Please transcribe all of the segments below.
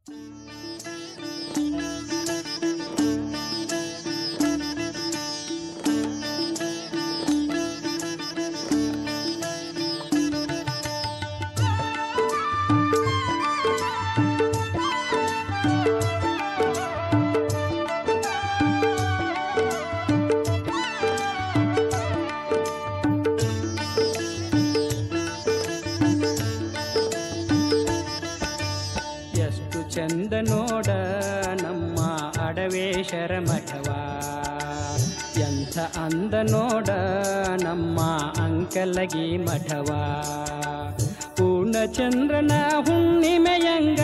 ಎಷ್ಟು ಚಂದ ನೋಡ ನಮ್ಮ ಅಡವೇಶರ ಮಠವ ಎಂಥ ಅಂದ ನೋಡ ನಮ್ಮ ಅಂಕಲಗಿ ಮಠವ ಪೂರ್ಣಚಂದ್ರನ ಹುಣ್ಣಿಮೆಯಂಗ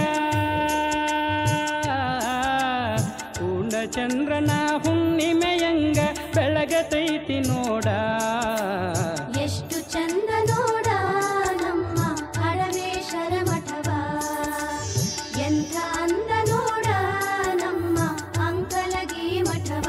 ಪೂರ್ಣಚಂದ್ರನ ಹುಣ್ಣಿಮೆಯಂಗ ಬೆಳಗತೈತಿ ನೋಡ ಎಷ್ಟು ಚಂದ ನೋಡ ನಮ್ಮ ಅಡವೇಶರ ಮಠವ ಎಂಥ ಅಂದ ನೋಡ ನಮ್ಮ ಅಂಕಲಗಿ ಮಠವ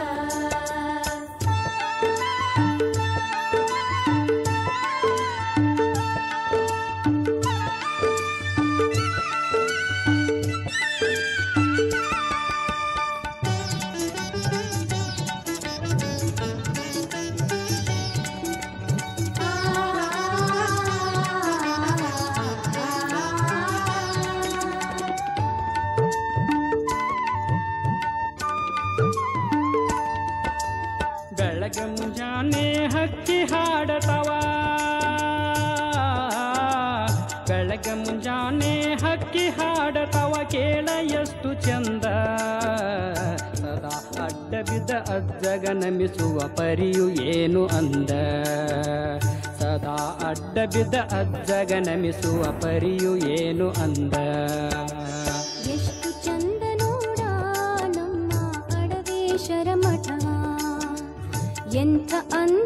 ಬೆಳಗ ಮುಂಜಾನೆ ಹಕ್ಕಿ ಹಾಡತವ ಬೆಳಗ ಮುಂಜಾನೆ ಹಕ್ಕಿ ಹಾಡತವ ಕೇಳ ಎಷ್ಟು ಚಂದ ಸದಾ ಅಡ್ಡ ಬಿದ್ದ ಅಜ್ಜಗ ನಮಿಸುವ ಪರಿಯು ಏನು ಅಂದ ಸದಾ ಅಡ್ಡ ಬಿದ್ದ ಅಜ್ಜಗ ನಮಿಸುವ ಪರಿಯು ಏನು ಅಂದ ಎಷ್ಟು ಚಂದ ನೋಡ ನಮ್ಮ ಅಡವೇಶರ ಮಠವ ಎಂಥ ಅಂದ